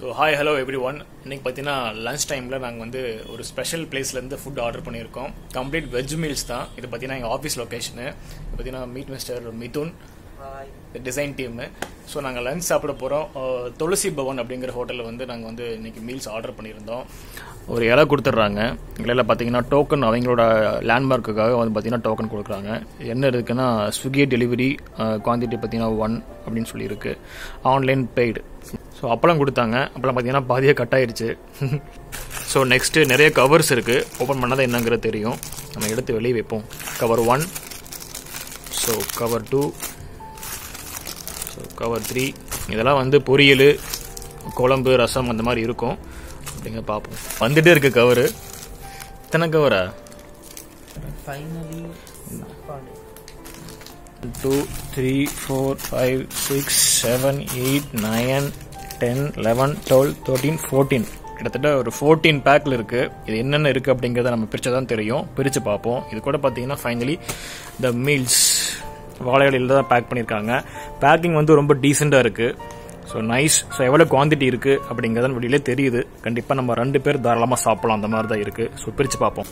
So hi hello everyone இன்னைக்கு பார்த்தீங்கன்னா lunch டைமில் நாங்கள் வந்து ஒரு ஸ்பெஷல் பிளேஸ்லேருந்து ஃபுட் ஆர்டர் பண்ணியிருக்கோம் கம்ப்ளீட் வெஜ் மீல்ஸ் தான் இது பார்த்தீங்கன்னா எங்கள் ஆஃபீஸ் லொக்கேஷனு பார்த்தீங்கன்னா meet mister Mithun design team so நாங்கள் லஞ்ச் சாப்பிட போகிறோம் துளசி பவன் அப்படிங்கிற ஹோட்டலில் வந்து நாங்கள் வந்து இன்னைக்கு மீல்ஸ் ஆர்டர் பண்ணியிருந்தோம் ஒரு இலை கொடுத்துட்றாங்க இலையில் பார்த்தீங்கன்னா டோக்கன் அவங்களோட லேண்ட்மார்க்குக்காக வந்து பார்த்தீங்கன்னா டோக்கன் கொடுக்குறாங்க என்ன இருக்குன்னா ஸ்விக்கி டெலிவரி குவான்டிட்டி பார்த்தீங்கன்னா ஒன் அப்படின்னு சொல்லியிருக்கு ஆன்லைன் பெய்டு ஸோ அப்பளம் கொடுத்தாங்க அப்பளம் பார்த்தீங்கன்னா பாதியாக கட் ஆயிருச்சு ஸோ நெக்ஸ்ட்டு நிறைய கவர்ஸ் இருக்குது ஓப்பன் பண்ணாதான் என்னங்கிறது தெரியும் நம்ம எடுத்து வெளியே வைப்போம் cover one so cover two so cover three இதெல்லாம் வந்து பொரியல் குழம்பு ரசம் அந்த மாதிரி இருக்கும் அப்படிங்க பார்ப்போம் வந்துட்டே இருக்கு கவரு இத்தனை கவரா ஃபைனலி சாப்பாடு two three four five six seven eight nine ten eleven twelve thirteen fourteen கிட்டத்தட்ட ஒரு ஃபோர்டீன் பேக்கில் இருக்கு இது என்னென்ன இருக்கு அப்படிங்கிறத நம்ம பிரிச்சா தான் தெரியும் பிரித்து பார்ப்போம் இது கூட பார்த்தீங்கன்னா ஃபைனலி த மீல்ஸ் வாழை இலையில தான் பேக் பண்ணியிருக்காங்க பேக்கிங் வந்து ரொம்ப டீசெண்டாக இருக்கு ஸோ நைஸ் ஸோ எவ்வளோ குவான்டிட்டி இருக்கு அப்படிங்கிறத வெளியிலே தெரியுது கண்டிப்பாக நம்ம ரெண்டு பேர் தாராளமாக சாப்பிடலாம் அந்த மாதிரி தான் இருக்கு ஸோ பிரித்து பார்ப்போம்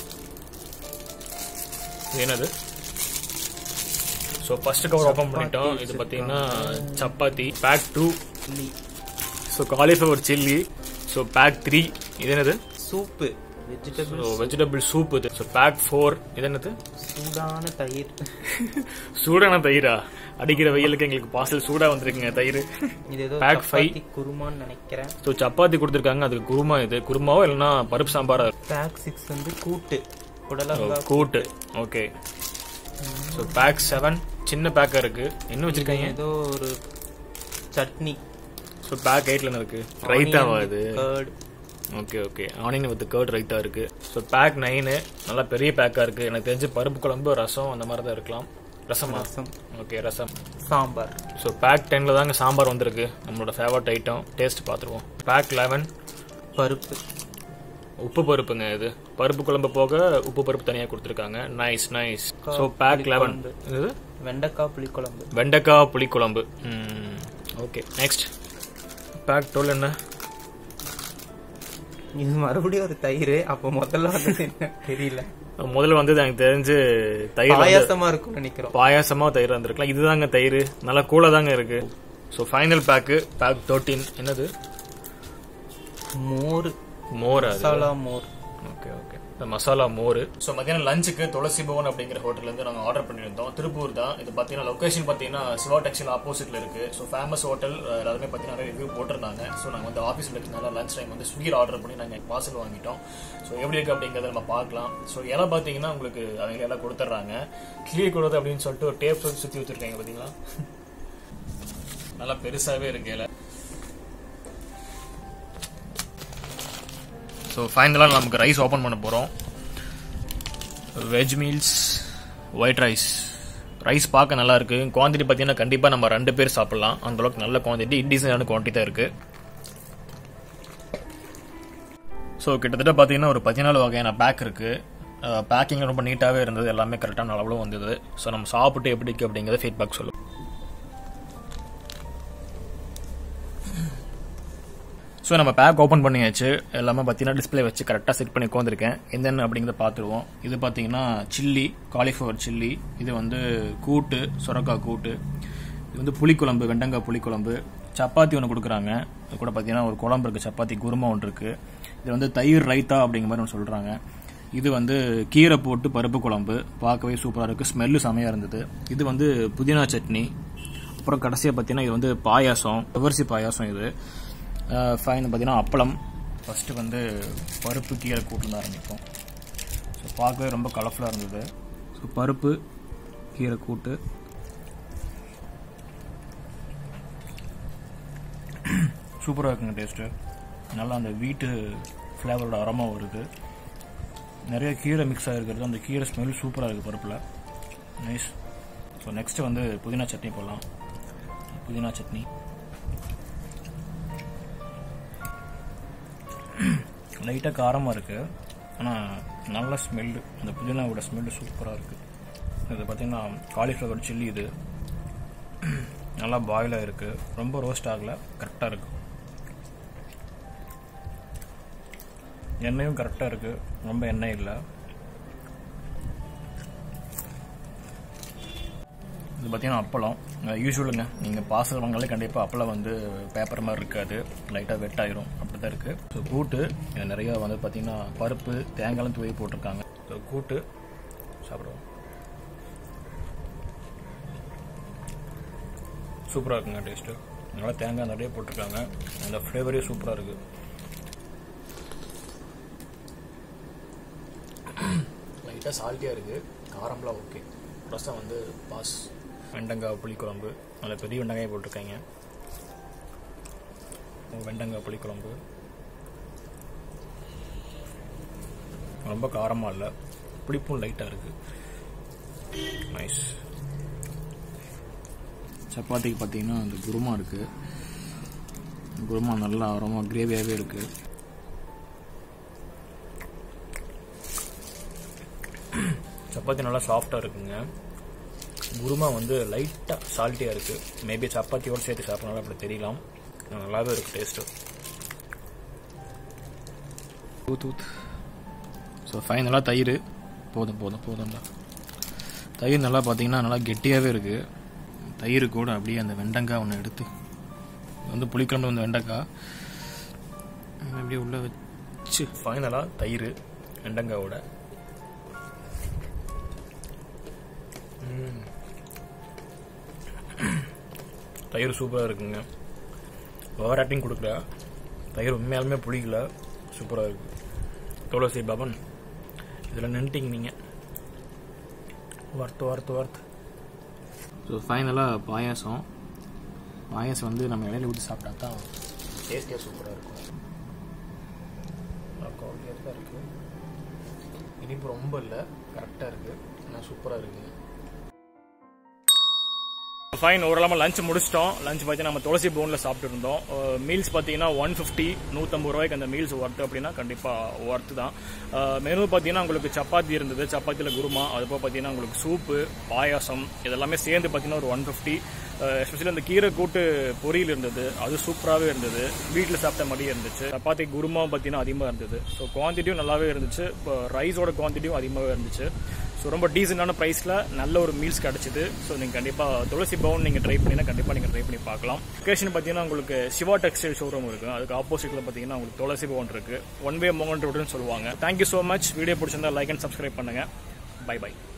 இது என்னது ஸோ ஃபர்ஸ்ட் கவர் ஓப்பன் பண்ணிட்டோம் இது பார்த்தீங்கன்னா chapati pack two chilli so cauliflower chilli so pack three இது என்னது soup vegetable so vegetable soup இது ஸோ பேக் ஃபோர் இது என்னது சூடான தயிர் சூடான தயிரா அடிக்கிற வெயிலுக்கு எங்களுக்கு பார்சல் சூடா வந்திருக்குங்க தயிர் இது ஏதோ Pack five. சப்பாத்தி குருமான்னு நினைக்கிறேன் ஸோ சப்பாத்தி கொடுத்துருக்காங்க அதுக்கு குருமா இது குருமாவோ இல்லைன்னா பருப்பு சாம்பாரா பேக் சிக்ஸ் வந்து கூட்டு புடலங்காய் கூட்டு ஓகே ஸோ பேக் செவன் சின்ன பேக்கா இருக்கு என்ன வச்சிருக்காங்க ஏதோ ஒரு சட்னி ஸோ பேக் எயிட்ல என்ன இருக்கு ரைத்தாவா இது curd okay okay onion with curd raita இருக்கு ஸோ பேக் நைனு நல்லா பெரிய பேக்கா இருக்கு எனக்கு தெரிஞ்சு பருப்பு குழம்பு ரசம் அந்த மாதிரி தான் இருக்கலாம் ரசமா rasam okay rasam sambar so pack டென்ல தாங்க சாம்பார் வந்திருக்கு நம்மளோட ஃபேவரட் ஐட்டம் டேஸ்ட் பார்த்துருவோம் பேக் லெவன் பருப்பு உப்பு பருப்புங்க இது பருப்பு குழம்பு போக உப்பு பருப்பு தனியாக கொடுத்துருக்காங்க nice nice so pack eleven இது வெண்டைக்காய் புளிக்குழம்பு வெண்டைக்காய் புளிக்குழம்பு ஓகே நெக்ஸ்ட் பேக் டுவெல் என்ன இது மறுபடியும் ஒரு தயிர் அப்போ முதல்ல வந்தது என்ன தெரியல முதல்ல வந்தது எனக்கு தெரிஞ்சு தயிர் வந்து- பாயாசமா இருக்கும் நினைக்கிறோம் பாயாசமா தயிர் வந்திருக்கலாம் இதுதாங்க தயிர் நல்லா கூலா தாங்க இருக்கு so final pack pack thirteen என்னது மோர் மோர் அது மசாலா மோர் ஓகே ஓகே இந்த மசாலா மோர் ஸோ மத்தியானம் லஞ்சுக்கு துளசி பவன் அப்படிங்கிற ஹோட்டல்ல இருந்து நாங்கள் ஆர்டர் பண்ணியிருந்தோம் திருப்பூர் தான் இது பார்த்தீங்கன்னா லொகேஷன் பார்த்தீங்கன்னா சிவா டெக்ஸ்டைல் ஆப்போசிட்ல இருக்கு ஸோ ஃபேமஸ் ஹோட்டல் எல்லாருமே பார்த்தீங்கன்னா நிறைய ரிவ்யூ போட்டிருந்தாங்க ஸோ நாங்கள் வந்து ஆஃபீஸில் இருக்கனால லஞ்ச் டைம் வந்து ஸ்விக்கியில் ஆர்டர் பண்ணி நாங்கள் பார்சல் வாங்கிட்டோம் ஸோ எப்படி இருக்கு அப்படிங்கிறத நம்ம பார்க்கலாம் ஸோ இலை பார்த்தீங்கன்னா உங்களுக்கு அவங்க எல்லாம் கொடுத்துட்றாங்க கிளியர் கொடுறது அப்படின்னு சொல்லிட்டு ஒரு டேப் சுற்றி வச்சிருக்காங்க பார்த்தீங்களா நல்லா பெருசாகவே இருக்கு இலை ஸோ ஃபைனலாக நமக்கு ரைஸ் ஓப்பன் பண்ண போகிறோம் veg meals white rice rice பார்க்க நல்லா இருக்கு குவான்டிட்டி பார்த்தீங்கன்னா கண்டிப்பாக நம்ம ரெண்டு பேர் சாப்பிடலாம் அந்த அளவுக்கு நல்ல குவான்டிட்டி டீசெண்டான குவான்டிட்டி தான் இருக்கு ஸோ கிட்டத்தட்ட பார்த்தீங்கன்னா ஒரு பதினாலு வகையான பேக் இருக்கு பேக்கிங் ரொம்ப நீட்டாகவே இருந்தது எல்லாமே கரெக்டான அளவுல வந்தது ஸோ நம்ம சாப்பிட்டு எப்படி இருக்கு அப்படிங்கிறத ஃபீட்பேக் சொல்லுவோம் ஸோ நம்ம பேக் ஓப்பன் பண்ணியாச்சு எல்லாமே பார்த்தீங்கன்னா டிஸ்பிளே வச்சு கரெக்டாக செட் பண்ணி உட்காந்துருக்கேன் என்னென்ன அப்படிங்கிறத பார்த்துருவோம் இது பார்த்தீங்கன்னா சில்லி காலிஃப்ளவர் சில்லி இது வந்து கூட்டு சுரக்காய் கூட்டு இது வந்து புளிக்குழம்பு வெண்டங்காய் புளிக்குழம்பு சப்பாத்தி ஒன்று கொடுக்குறாங்க இது கூட பார்த்தீங்கன்னா ஒரு குழம்பு இருக்குது சப்பாத்தி குருமா ஒன்று இருக்குது இது வந்து தயிர் ரைத்தா அப்படிங்கிற மாதிரி ஒன்று சொல்கிறாங்க இது வந்து கீரை போட்டு பருப்பு குழம்பு பார்க்கவே சூப்பராக இருக்குது ஸ்மெல்லு செமையாக இருந்தது இது வந்து புதினா சட்னி அப்புறம் கடைசியாக பார்த்தீங்கன்னா இது வந்து பாயாசம் துவர்சி பாயாசம் இது ஃபைன் பார்த்தீங்கன்னா அப்பளம் ஃபஸ்ட்டு வந்து பருப்பு கீரை கூட்டுல ஆரம்பிப்போம் ஸோ பார்க்கவே ரொம்ப கலர்ஃபுல்லாக இருந்தது ஸோ பருப்பு கீரை கூட்டு சூப்பராக இருக்குங்க டேஸ்ட்டு நல்லா அந்த வீட்டு ஃப்ளேவரோட அரமா வருது நிறைய கீரை மிக்ஸ் ஆகிருக்கிறது அந்த கீரை ஸ்மெல் சூப்பராக இருக்குது பருப்பில் நைஸ் ஸோ நெக்ஸ்ட்டு வந்து புதினா சட்னி போடலாம் புதினா சட்னி லைட்டாக காரமாக இருக்குது ஆனால் நல்ல ஸ்மெல்லு அந்த புதினாவோட ஸ்மெல்லு சூப்பராக இருக்குது இது பார்த்தீங்கன்னா காலிஃப்ளவர் சில்லி இது நல்லா பாயிலாக இருக்குது ரொம்ப ரோஸ்ட் ஆகலை கரெக்டாக இருக்குது எண்ணெயும் கரெக்டாக இருக்குது ரொம்ப எண்ணெய் இல்லை இது பார்த்தீங்கன்னா அப்பளம் யூஸ்வலுங்க நீங்கள் பார்சல் வாங்கினாலே கண்டிப்பாக அப்பளம் வந்து பேப்பர் மாதிரி இருக்காது லைட்டாக வெட் ஆயிரும் அப்படி தான் இருக்குது ஸோ கூட்டு இது நிறையா வந்து பார்த்தீங்கன்னா பருப்பு தேங்காய்லாம் தூவி போட்டிருக்காங்க ஸோ கூட்டு சாப்பிடுவோம் சூப்பராக இருக்குங்க டேஸ்ட்டு நல்லா தேங்காய் நிறைய போட்டிருக்காங்க அந்த ஃப்ளேவரே சூப்பராக இருக்குது லைட்டாக சால்ட்டியாக இருக்குது காரம்லாம் ஓகே ரசம் வந்து பாஸ் வெண்டங்காய் புளிக்குழம்பு அதில் பெரிய வெண்டங்காய் போட்டிருக்காங்க வெண்டங்காய் புளிக்குழம்பு ரொம்ப காரமாக இல்லை புளிப்பும் லைட்டாக இருக்குது நைஸ் சப்பாத்திக்கு பார்த்தீங்கன்னா அந்த குருமா இருக்குது குருமா நல்லா ரொம்ப கிரேவியாகவே இருக்குது சப்பாத்தி நல்லா சாஃப்டாக இருக்குங்க குருமா வந்து லைட்டாக சால்ட்டியாக இருக்குது மேபி சப்பாத்தியோடு சேர்த்து சாப்பிட்றனால அப்படி தெரியலாம் நல்லாவே இருக்குது டேஸ்ட்டு ஊத்து ஊத்து ஸோ ஃபைனலாக தயிர் போதும் போதும் போதும்டா தயிர் நல்லா பார்த்தீங்கன்னா நல்லா கெட்டியாகவே இருக்குது தயிர் கூட அப்படியே அந்த வெண்டங்காய் ஒன்று எடுத்து இது வந்து புளிக்குழம்பு வந்து வெண்டைக்காய் அப்படியே உள்ளே வச்சு ஃபைனலாக தயிர் வெண்டங்காயோட தயிர் சூப்பராக இருக்குங்க ஓவர் ஆக்டிங் கொடுக்குற தயிர் உண்மையாலுமே புளிக்கல சூப்பராக இருக்கு துளசி பவன் இதில் நின்ட்டிங்க நீங்கள் வறுத்து வறுத்து வறுத்து ஸோ ஃபைனலாக பாயாசம் பாயாசம் வந்து நம்ம இடையில ஊற்றி சாப்பிட்டா தான் டேஸ்டியாக சூப்பராக இருக்கும் குவாலிட்டியாக தான் இருக்குது இனிப்பு ரொம்ப இல்லை கரெக்டாக இருக்குது ஆனால் சூப்பராக இருக்குங்க ஃபைன் ஓரளவு லஞ்ச் முடிச்சிட்டோம் லஞ்ச் பார்த்தீங்கன்னா நம்ம துளசி போனில் சாப்பிட்டு இருந்தோம் மீல்ஸ் பார்த்தீங்கன்னா ஒன் ஃபிஃப்டி நூற்றம்பது ரூபாய்க்கு அந்த மீல்ஸ் ஒர்த்து அப்படின்னா கண்டிப்பாக ஒர்த்து தான் மெனு பார்த்தீங்கன்னா உங்களுக்கு சப்பாத்தி இருந்தது சப்பாத்தியில் குருமா அதுபோக பார்த்தீங்கன்னா உங்களுக்கு சூப்பு பாயாசம் இதெல்லாமே சேர்ந்து பார்த்தீங்கன்னா ஒரு ஒன் ஃபிஃப்டி எஸ்பெஷலி அந்த கீரை கூட்டு பொரியல் இருந்தது அது சூப்பராகவே இருந்தது வீட்டில் சாப்பிட்ட மாதிரியே இருந்துச்சு சப்பாத்தி குருமாவும் பார்த்தீங்கன்னா அதிகமாக இருந்தது ஸோ குவான்டிட்டியும் நல்லாவே இருந்துச்சு இப்போ ரைஸோட குவான்டிட்டியும் அதிகமாகவே இருந்துச்சு ஸோ ரொம்ப டீசெண்டான ப்ரைஸில் நல்ல ஒரு மீல்ஸ் கிடச்சிது ஸோ நீங்கள் கண்டிப்பாக துளசி பவுன் நீங்கள் ட்ரை பண்ணினா கண்டிப்பாக நீங்கள் ட்ரை பண்ணி பார்க்கலாம் லொக்கேஷன் பார்த்தீங்கன்னா உங்களுக்கு சிவா டெக்ஸ்டைல் ஷோரூம் இருக்குது அதுக்கு ஆப்போசிட்டில் பார்த்தீங்கன்னா உங்களுக்கு துளசி பவுன் இருக்குது ஒன் வே மோகன் ரோடுன்னு சொல்லுவாங்க தேங்க்யூ ஸோ மச் வீடியோ பிடிச்சிருந்தா லைக் அண்ட் சப்ஸ்கிரைப் பண்ணுங்கள் பை பை